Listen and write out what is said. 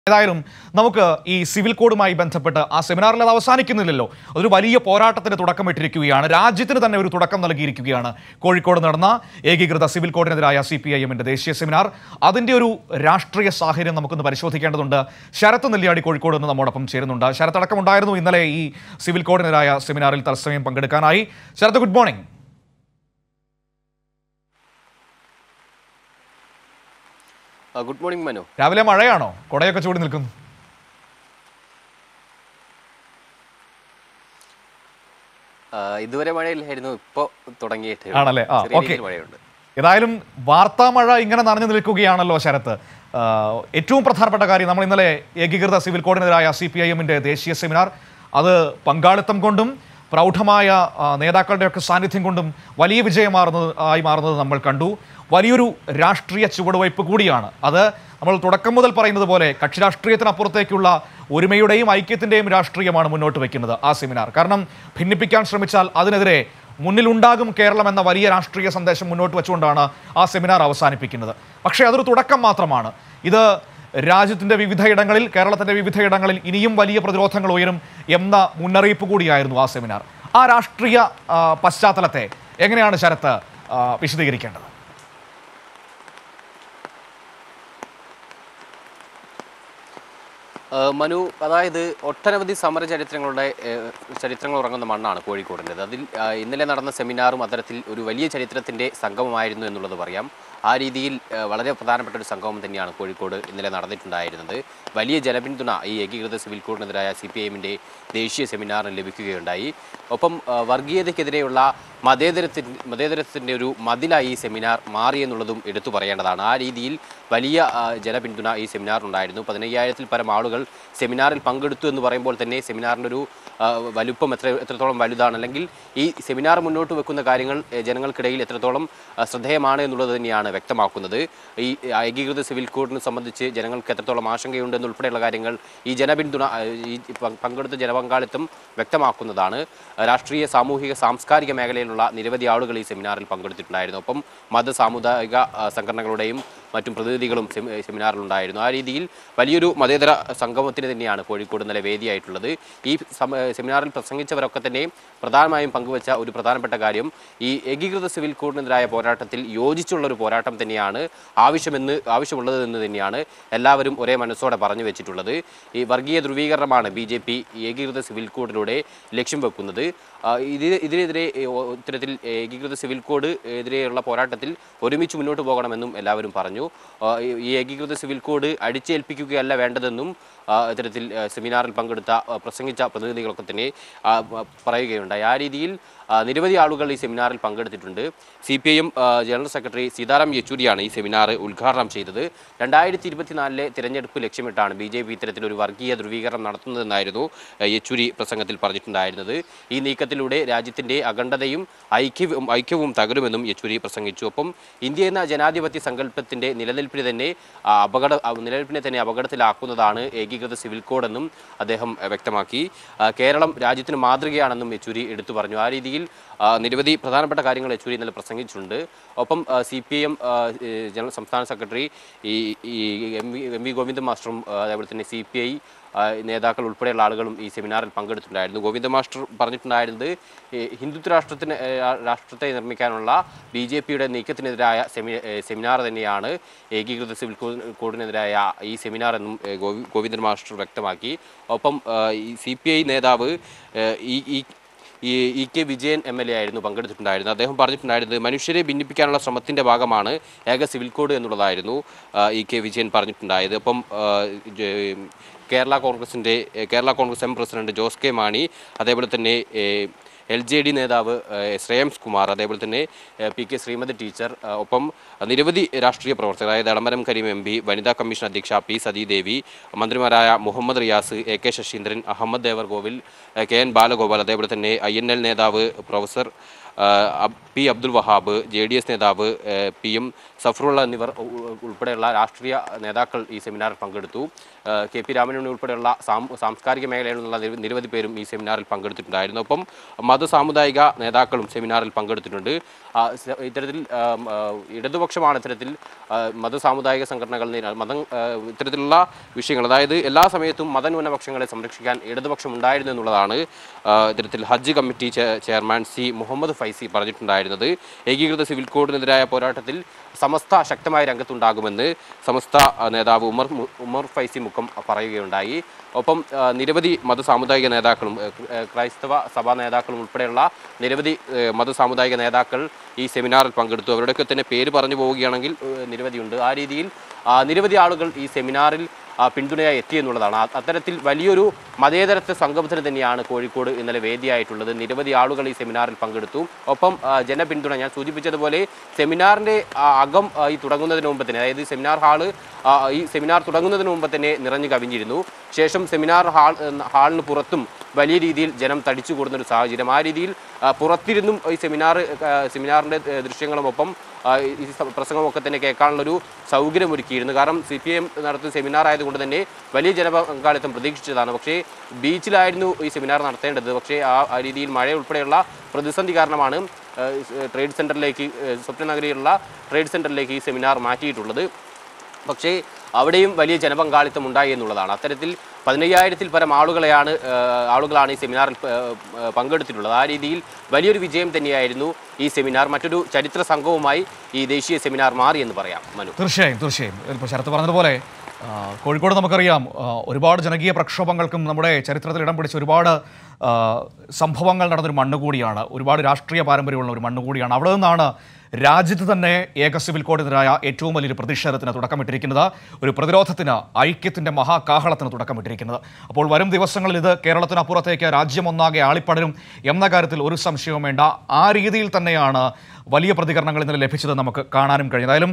ഏതായാലും നമുക്ക് ഈ സിവിൽ കോഡുമായി ബന്ധപ്പെട്ട് ആ സെമിനാറിൽ അത് അവസാനിക്കുന്നില്ലല്ലോ അതൊരു വലിയ പോരാട്ടത്തിന് തുടക്കമിട്ടിരിക്കുകയാണ് രാജ്യത്തിന് തന്നെ ഒരു തുടക്കം നൽകിയിരിക്കുകയാണ് കോഴിക്കോട് നടന്ന ഏകീകൃത സിവിൽ കോഡിനെതിരായ സി പി ഐ എമ്മിന്റെ ദേശീയ സെമിനാർ അതിന്റെ ഒരു രാഷ്ട്രീയ സാഹചര്യം നമുക്കൊന്ന് പരിശോധിക്കേണ്ടതുണ്ട് ശരത്ത് നെല്ലിയാടി കോഴിക്കോട് നിന്ന് നമ്മോടൊപ്പം ചേരുന്നുണ്ട് ശരത്ത് അടക്കമുണ്ടായിരുന്നു ഇന്നലെ ഈ സിവിൽ കോഡിനെതിരായ സെമിനാറിൽ തത്സമയം പങ്കെടുക്കാനായി ശരത്ത് ഗുഡ് മോർണിംഗ് ആ, ഗുഡ് മോർണിംഗ് മനു രാവിലെ മഴയാണോ കൊടയൊക്കെ ചൂടി നിൽക്കുന്നു ആ, ഇതുവരെ മഴയില്ലായിരുന്നു ഇപ്പോ തുടങ്ങിയിട്ട് ആണല്ലേ? ആ, ചെറിയ ഓക്കേ. രീതിയിൽ മഴയുണ്ട് ഏതായാലും വാർത്താ മഴ ഇങ്ങനെ നനഞ്ഞു നിൽക്കുകയാണല്ലോ ശരത്ത് ആ, ഏറ്റവും പ്രധാനപ്പെട്ട കാര്യം നമ്മൾ ഇന്നലെ ഏകീകൃത സിവിൽ കോഡിനെതിരായ സി പി ഐ എമ്മിൻ്റെ ദേശീയ സെമിനാർ അത് പങ്കാളിത്തം കൊണ്ടും പ്രൗഢമായ ആ, നേതാക്കളുടെയൊക്കെ സാന്നിധ്യം കൊണ്ടും വലിയ വിജയമാറുന്നത് ആയി മാറുന്നത് നമ്മൾ കണ്ടു വലിയൊരു രാഷ്ട്രീയ ചുവടുവയ്പ് കൂടിയാണ് അത് നമ്മൾ തുടക്കം മുതൽ പറയുന്നത് പോലെ കക്ഷി രാഷ്ട്രീയത്തിനപ്പുറത്തേക്കുള്ള ഒരുമയുടെയും ഐക്യത്തിൻ്റെയും രാഷ്ട്രീയമാണ് മുന്നോട്ട് വയ്ക്കുന്നത് ആ സെമിനാർ കാരണം ഭിന്നിപ്പിക്കാൻ ശ്രമിച്ചാൽ അതിനെതിരെ മുന്നിലുണ്ടാകും കേരളം എന്ന വലിയ രാഷ്ട്രീയ സന്ദേശം മുന്നോട്ട് വെച്ചുകൊണ്ടാണ് ആ സെമിനാർ അവസാനിപ്പിക്കുന്നത് പക്ഷേ അതൊരു തുടക്കം മാത്രമാണ് ഇത് രാജ്യത്തിൻ്റെ വിവിധയിടങ്ങളിൽ കേരളത്തിൻ്റെ വിവിധയിടങ്ങളിൽ ഇനിയും വലിയ പ്രതിരോധങ്ങൾ ഉയരും എന്ന മുന്നറിയിപ്പ് കൂടിയായിരുന്നു ആ സെമിനാർ ആ രാഷ്ട്രീയ ആ, പശ്ചാത്തലത്തെ എങ്ങനെയാണ് ശരത്ത് ആ, വിശദീകരിക്കേണ്ടത് ആ, മനു അതായത് ഒട്ടനവധി സമര ചരിത്രങ്ങളുടെ ഏ, ചരിത്രങ്ങൾ ഉറങ്ങുന്ന മണ്ണാണ് കോഴിക്കോടിൻ്റെത് അതിൽ ആ, ഇന്നലെ നടന്ന സെമിനാറും അത്തരത്തിൽ ഒരു വലിയ ചരിത്രത്തിന്റെ സംഗമമായിരുന്നു എന്നുള്ളത് പറയാം ആ രീതിയിൽ ആ, വളരെ പ്രധാനപ്പെട്ട ഒരു സംഗമം തന്നെയാണ് കോഴിക്കോട് ഇന്നലെ നടന്നിട്ടുണ്ടായിരുന്നത് വലിയ ജനപിന്തുണ ഈ ഏകീകൃത സിവിൽ കോഡിനെതിരായ സി പി എമ്മിൻ്റെ ദേശീയ സെമിനാറിന് ലഭിക്കുകയുണ്ടായി ഒപ്പം ആ, വർഗീയതയ്ക്കെതിരെയുള്ള മതേതരത്തിൻ്റെ മതേതരത്തിൻ്റെ ഒരു മതിലായി ഈ സെമിനാർ മാറി എന്നുള്ളതും എടുത്തു പറയേണ്ടതാണ് ആ രീതിയിൽ വലിയ ആ, ജനപിന്തുണ ഈ സെമിനാറിനുണ്ടായിരുന്നു പതിനയ്യായിരത്തിൽ പരം ആളുകൾ സെമിനാറിൽ പങ്കെടുത്തു എന്ന് പറയുമ്പോൾ തന്നെ സെമിനാറിൻ്റെ ഒരു ആ, വലുപ്പം എത്ര എത്രത്തോളം വലുതാണ് അല്ലെങ്കിൽ ഈ സെമിനാർ മുന്നോട്ട് വെക്കുന്ന കാര്യങ്ങൾ ഏ, ജനങ്ങൾക്കിടയിൽ എത്രത്തോളം ആ, ശ്രദ്ധേയമാണ് എന്നുള്ളത് തന്നെയാണ് വ്യക്തമാക്കുന്നത് ഈ ഏകീകൃത സിവിൽ കോഡിനെ സംബന്ധിച്ച് ജനങ്ങൾക്ക് എത്രത്തോളം ആശങ്കയുണ്ട് എന്നുൾപ്പെടെയുള്ള കാര്യങ്ങൾ ഈ ജനപിന്തുണ ആ, ഈ പ- പങ്കെടുത്ത ജനപങ്കാളിത്തം വ്യക്തമാക്കുന്നതാണ് രാഷ്ട്രീയ സാമൂഹിക സാംസ്കാരിക മേഖലയിലുള്ള നിരവധി ആളുകൾ ഈ സെമിനാറിൽ പങ്കെടുത്തിട്ടുണ്ടായിരുന്നു ഒപ്പം മത സാമുദായിക ആ, സംഘടനകളുടെയും മറ്റും പ്രതിനിധികളും സെമി- സെമിനാറിലുണ്ടായിരുന്നു ആ രീതിയിൽ വലിയൊരു മതേതര സംഗമത്തിന് തന്നെയാണ് കോഴിക്കോട് ഇന്നലെ വേദിയായിട്ടുള്ളത് ഈ സമ- സെമിനാറിൽ പ്രസംഗിച്ചവരൊക്കെ തന്നെ പ്രധാനമായും പങ്കുവച്ച ഒരു പ്രധാനപ്പെട്ട കാര്യം ഈ ഏകീകൃത സിവിൽ കോഡിനെതിരായ പോരാട്ടത്തിൽ യോജിച്ചുള്ള ഒരു പോരാട്ടം തന്നെയാണ് ആവശ്യമെന്ന് ആവശ്യമുള്ളത് എന്ന് തന്നെയാണ് എല്ലാവരും ഒരേ മനസ്സോടെ പറഞ്ഞു വെച്ചിട്ടുള്ളത് ഈ വർഗീയ ധ്രുവീകരണമാണ് ബി ജെ പി ഏകീകൃത സിവിൽ കോഡിലൂടെ ലക്ഷ്യം വെക്കുന്നത് ആ, ഇതിന് ഇതിനെതിരെ ഏ, ഓ, ഇത്തരത്തിൽ ഏകീകൃത സിവിൽ കോഡ് എതിരെയുള്ള പോരാട്ടത്തിൽ ഒരുമിച്ച് മുന്നോട്ട് പോകണമെന്നും എല്ലാവരും പറഞ്ഞു ആ, ഈ- ഈ ഏകീകൃത സിവിൽ കോഡ് അടിച്ചേൽപ്പിക്കുകയല്ല വേണ്ടതെന്നും ആ, ഇത്തരത്തിൽ ആ, സെമിനാറിൽ പങ്കെടുത്ത ആ, പ്രസംഗിച്ച പ്രതിനിധികളൊക്കെ തന്നെ ആ, പ- പറയുകയുണ്ടായി ആ രീതിയിൽ ആ, നിരവധി ആളുകൾ ഈ സെമിനാറിൽ പങ്കെടുത്തിട്ടുണ്ട് C P I M general secretary Sitaram യെച്ചൂരിയാണ് ഈ സെമിനാർ ഉദ്ഘാടനം ചെയ്തത് രണ്ടായിരത്തി ഇരുപത്തിനാലിലെ തിരഞ്ഞെടുപ്പ് ലക്ഷ്യമിട്ടാണ് ബി ജെ പി ഇത്തരത്തിലൊരു വർഗീയ ധ്രുവീകരണം നടത്തുന്നതെന്നായിരുന്നു ആ, യെച്ചൂരി പ്രസംഗത്തിൽ പറഞ്ഞിട്ടുണ്ടായിരുന്നത് ഈ നീക്കത്തിലൂടെ രാജ്യത്തിന്റെ അഖണ്ഡതയും ഐക്യവും ഐക്യവും തകരുമെന്നും യെച്ചൂരി പ്രസംഗിച്ചു ഒപ്പം ഇന്ത്യ എന്ന ജനാധിപത്യ സങ്കല്പത്തിന്റെ നിലനിൽപ്പിനെ തന്നെ ആ, അപകട ആ, നിലനിൽപ്പിനെ തന്നെ അപകടത്തിലാക്കുന്നതാണ് ഏകീകൃത സിവിൽ കോഡ് എന്നും അദ്ദേഹം ആ, വ്യക്തമാക്കി ആ, കേരളം രാജ്യത്തിന് മാതൃകയാണെന്നും യെച്ചൂരി എടുത്തു പറഞ്ഞു ആ രീതിയിൽ ആ, നിരവധി പ്രധാനപ്പെട്ട കാര്യങ്ങൾ യെച്ചൂരി ഇന്നലെ പ്രസംഗിച്ചിട്ടുണ്ട് ഒപ്പം സി പി എം ജനറൽ സംസ്ഥാന സെക്രട്ടറി ഈ ഈ M V M V Govinda മാസ്റ്ററും ആ, അതേപോലെ തന്നെ സി പി ഐ നേതാക്കൾ ഉൾപ്പെടെയുള്ള ആളുകളും ഈ സെമിനാറിൽ പങ്കെടുത്തിട്ടുണ്ടായിരുന്നു ഗോവിന്ദ മാസ്റ്റർ പറഞ്ഞിട്ടുണ്ടായിരുന്നത് ഈ ഹിന്ദുത്വ രാഷ്ട്രത്തിന് ഏ, ആ, രാഷ്ട്രത്തെ നിർമ്മിക്കാനുള്ള ബി ജെ പിയുടെ നീക്കത്തിനെതിരായ സെമി ഏ, സെമിനാർ തന്നെയാണ് ഏകീകൃത സിവിൽ കോ- കോഡിനെതിരായ ഈ സെമിനാർ എന്നും ഏ, ഗോവി ഗോവിന്ദൻ മാസ്റ്റർ വ്യക്തമാക്കി ഒപ്പം ആ, ഈ സി പി ഐ നേതാവ് ഏ, ഈ ഈ ഈ E K Vijayan M L A ആയിരുന്നു പങ്കെടുത്തിട്ടുണ്ടായിരുന്നത് അദ്ദേഹം പറഞ്ഞിട്ടുണ്ടായിരുന്നത് മനുഷ്യരെ ഭിന്നിപ്പിക്കാനുള്ള ശ്രമത്തിൻ്റെ ഭാഗമാണ് ഏക സിവിൽ കോഡ് എന്നുള്ളതായിരുന്നു ആ, ഇ കെ വിജയൻ പറഞ്ഞിട്ടുണ്ടായത് അപ്പം ആ, ജ- കേരള കോൺഗ്രസിൻ്റെ Kerala Congress M president Jose K Mani അതേപോലെ തന്നെ എൽ ജെ ഡി നേതാവ് ഏഹ്, ശ്രേയംസ് കുമാർ അതേപോലെ തന്നെ ഏഹ്, പി കെ ശ്രീമതി ടീച്ചർ ഏഹ്, ഒപ്പം നിരവധി രാഷ്ട്രീയ പ്രവർത്തകർ അതായത് എളമരം കരീം എം പി വനിതാ കമ്മീഷൻ അധ്യക്ഷ പി സതീദേവി മന്ത്രിമാരായ മുഹമ്മദ് റിയാസ് എ കെ ശശീന്ദ്രൻ അഹമ്മദ് ദേവർകോവിൽ ഏഹ്, കെ എൻ ബാലഗോപാൽ അതേപോലെ തന്നെ ഐ എൻ എൽ നേതാവ് പ്രൊഫസർ ഏഹ്, അബ്- P Abdul Wahab J D S നേതാവ് ഏഹ്, പി എം സഫറുള്ള എന്നിവർ ഉ- ഉൾപ്പെടെയുള്ള രാഷ്ട്രീയ നേതാക്കൾ ഈ സെമിനാറിൽ പങ്കെടുത്തു ആ, കെ പി രാമനുണ്ണി ഉൾപ്പെടെയുള്ള സാം സാംസ്കാരിക മേഖലയിൽ നിന്നുള്ള നിര- നിരവധി പേരും ഈ സെമിനാറിൽ പങ്കെടുത്തിട്ടുണ്ടായിരുന്നു ഒപ്പം മത സാമുദായിക നേതാക്കളും സെമിനാറിൽ പങ്കെടുത്തിട്ടുണ്ട് ആ, സ- ഇത്തരത്തിൽ ആം, ആ, ഇടതുപക്ഷമാണ് ഇത്തരത്തിൽ ആ, മത സാമുദായിക സംഘടനകൾ നേരിട- മതം ആ, ഇത്തരത്തിലുള്ള വിഷയങ്ങൾ അതായത് എല്ലാ സമയത്തും മതന്യൂനപക്ഷങ്ങളെ സംരക്ഷിക്കാൻ ഇടതുപക്ഷം ഉണ്ടായിരുന്നു എന്നുള്ളതാണ് ആ, ഇത്തരത്തിൽ ഹജ്ജ് കമ്മിറ്റി ചെ- ചെയർമാൻ സി മുഹമ്മദ് ഫൈസി പറഞ്ഞിട്ടുണ്ടായിരുന്നത് ഏകീകൃത സിവിൽ കോഡിനെതിരായ പോരാട്ടത്തിൽ സമസ്ത ശക്തമായ രംഗത്തുണ്ടാകുമെന്ന് സമസ്ത ആ, നേതാവ് ഉമർ മു- ഉമർ ഫൈസി മുക്കം പറയുകയുണ്ടായി ഒപ്പം ആ, നിരവധി മത സാമുദായിക നേതാക്കളും ഏ, ക്ര- ഏ, ക്രൈസ്തവ സഭാ നേതാക്കളും ഉൾപ്പെടെയുള്ള നിരവധി ഏ, മത സാമുദായിക നേതാക്കൾ ഈ സെമിനാറിൽ പങ്കെടുത്തു അവരുടെയൊക്കെ തന്നെ പേര് പറഞ്ഞു പോവുകയാണെങ്കിൽ ഏ, നിരവധിയുണ്ട് ആ രീതിയിൽ ആ, നിരവധി ആളുകൾ ഈ സെമിനാറിൽ ആ, പിന്തുണയായി എത്തിയെന്നുള്ളതാണ് അ- അത്തരത്തിൽ വലിയൊരു മതേതരത്വ സംഗമത്തിന് തന്നെയാണ് കോഴിക്കോട് ഇന്നലെ വേദിയായിട്ടുള്ളത് നിരവധി ആളുകൾ ഈ സെമിനാറിൽ പങ്കെടുത്തു ഒപ്പം ആ, ജനപിന്തുണ ഞാൻ സൂചിപ്പിച്ചതുപോലെ സെമിനാറിന്റെ ആ, അകം ആ, ഈ തുടങ്ങുന്നതിന് മുമ്പ് തന്നെ അതായത് സെമിനാർ ഹാള് ആ, ഈ സെമിനാർ തുടങ്ങുന്നതിന് മുമ്പ് തന്നെ നിറഞ്ഞു കവിഞ്ഞിരുന്നു ശേഷം സെമിനാർ ഹാൾ എന്ന ഹാളിന് പുറത്തും വലിയ രീതിയിൽ ജനം തടിച്ചു കൂടുന്ന ഒരു സാഹചര്യം ആ രീതിയിൽ ആ, പുറത്തിരുന്നും ഈ സെമിനാർ ആ, സെമിനാറിന്റെ ഏ, ദൃശ്യങ്ങളും ഒപ്പം ആ, ഈ സ- പ്രസംഗമൊക്കെ തന്നെ കേൾക്കാനുള്ളൊരു സൗകര്യം ഒരുക്കിയിരുന്നു കാരണം സി പി എം നടത്തുന്ന സെമിനാർ ആയതുകൊണ്ട് തന്നെ വലിയ ജനപങ്കാളിത്തം പ്രതീക്ഷിച്ചതാണ് പക്ഷേ ബീച്ചിലായിരുന്നു ഈ സെമിനാർ നടത്തേണ്ടത് പക്ഷേ ആ ആ രീതിയിൽ മഴ ഉൾപ്പെടെയുള്ള പ്രതിസന്ധി കാരണമാണ് ആ, ട്രേഡ് സെന്ററിലേക്ക് ഏ, സ്വപ്നനഗരിയിലുള്ള ട്രേഡ് സെന്ററിലേക്ക് ഈ സെമിനാർ മാറ്റിയിട്ടുള്ളത് പക്ഷേ അവിടെയും വലിയ ജനപങ്കാളിത്തം ഉണ്ടായി എന്നുള്ളതാണ് അത്തരത്തിൽ പതിനയ്യായിരത്തിൽ പരം ആളുകളെയാണ് ആ, ആളുകളാണ് ഈ സെമിനാറിൽ ആ, ആ, പങ്കെടുത്തിട്ടുള്ളത് ആ രീതിയിൽ വലിയൊരു വിജയം തന്നെയായിരുന്നു ഈ സെമിനാർ മറ്റൊരു ചരിത്ര സംഘവുമായി ഈ ദേശീയ സെമിനാർ മാറി എന്ന് പറയാം മനു തീർച്ചയായും തീർച്ചയായും ഇപ്പോൾ ശരത്ത് പറഞ്ഞതുപോലെ ആ, കോഴിക്കോട് നമുക്കറിയാം ആ, ഒരുപാട് ജനകീയ പ്രക്ഷോഭങ്ങൾക്കും നമ്മുടെ ചരിത്രത്തിൽ ഇടം പിടിച്ച ഒരുപാട് ആ, സംഭവങ്ങൾ നടന്നൊരു മണ്ണ് കൂടിയാണ് ഒരുപാട് രാഷ്ട്രീയ പാരമ്പര്യമുള്ള ഒരു മണ്ണ് കൂടിയാണ് അവിടെ നിന്നാണ് രാജ്യത്ത് തന്നെ ഏക സിവിൽ കോഡിനെതിരായ ഏറ്റവും വലിയൊരു പ്രതിഷേധത്തിന് തുടക്കമിട്ടിരിക്കുന്നത് ഒരു പ്രതിരോധത്തിന് ഐക്യത്തിൻ്റെ മഹാകാഹളത്തിന് തുടക്കമിട്ടിരിക്കുന്നത് അപ്പോൾ വരും ദിവസങ്ങളിൽ ഇത് കേരളത്തിനപ്പുറത്തേക്ക് രാജ്യമൊന്നാകെ ആളിപ്പടരും എന്ന കാര്യത്തിൽ ഒരു സംശയവും വേണ്ട ആ രീതിയിൽ തന്നെയാണ് വലിയ പ്രതികരണങ്ങൾ ഇന്നലെ ലഭിച്ചത് നമുക്ക് കാണാനും കഴിയും ഏതായാലും